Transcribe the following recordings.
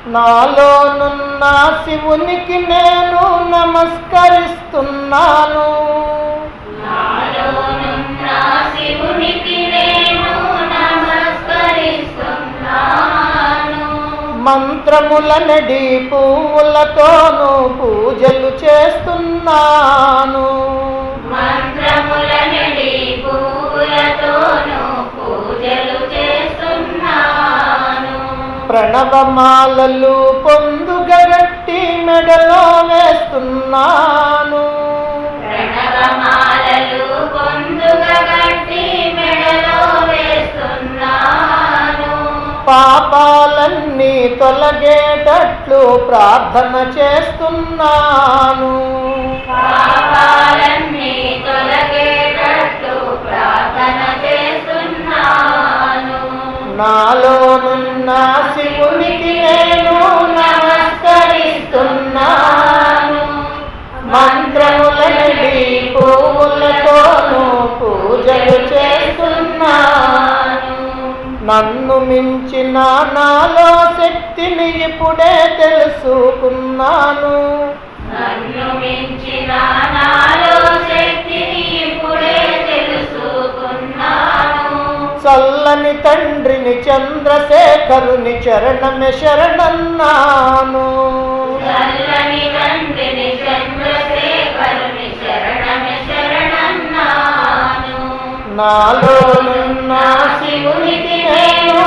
నాలోనున్న శివునికి నేను నమస్కరిస్తున్నాను నాలోనున్న శివునికి నేను నమస్కరిస్తున్నాను మంత్రములనడి పువ్వులతోనూ పూజలు చేస్తున్నాను మంత్రములనడి పువ్వులతోనూ పూజలు చేస్తున్నాను ప్రణవమాలలు పొందుగరట్టి మెడలో వేస్తున్నాను ప్రణవమాలలు పొందుగా గట్టి మెడలో వేస్తున్నాను పాపాలన్నీ తొలగేటట్లు ప్రార్థన చేస్తున్నాను పాపాలన్నీ తొలగేటట్లు ప్రార్థన చేస్తున్నాను నాలోనున్న శివునికి నేను నమస్కరిస్తున్నాను మంత్రములనడి పువ్వులతోనూ పూజలు చేస్తున్నాను నన్ను మించిన నాలో శక్తిని ఇప్పుడే తెలుసుకున్నాను నన్ను మించిన నాలో శక్తిని ఇప్పుడే తెలుసుకున్నాను చల్లని తండ్రిని చంద్రశేఖరుని చరణమే శరణన్నాను చల్లని తండ్రిని చంద్రశేఖరుని శరణమే శరణన్నాను నాలోనున్న శివునికి నేను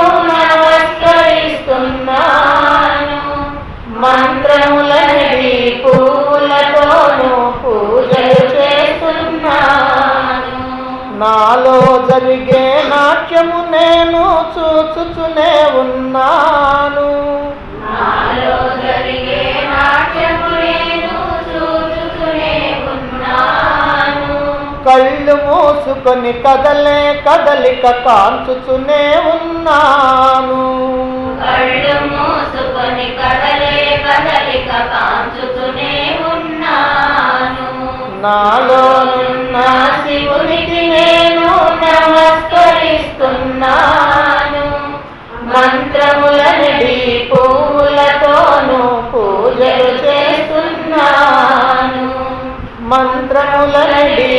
నమస్కరిస్తున్నాను మంత్రములనడి పువ్వులతోనూ పూజలు చేస్తున్నాను నాలో జరిగే నాట్యము నేను చూచుచునే ఉన్నాను నాలో జరిగే నాట్యము నేను చూచుతూనే ఉన్నాను కళ్ళు మూసుకొని కదలే కదలిక కాంచుచునే ఉన్నాను కళ్ళు మూసుకొని కదలే కదలిక కాంచుతూనే ఉన్నాను నాలోనున్న శివునికి నేను నమస్కరిస్తున్నాను మంత్రములనడి పువ్వులతోనూ పూజలు చేస్తున్నాను మంత్రములనడి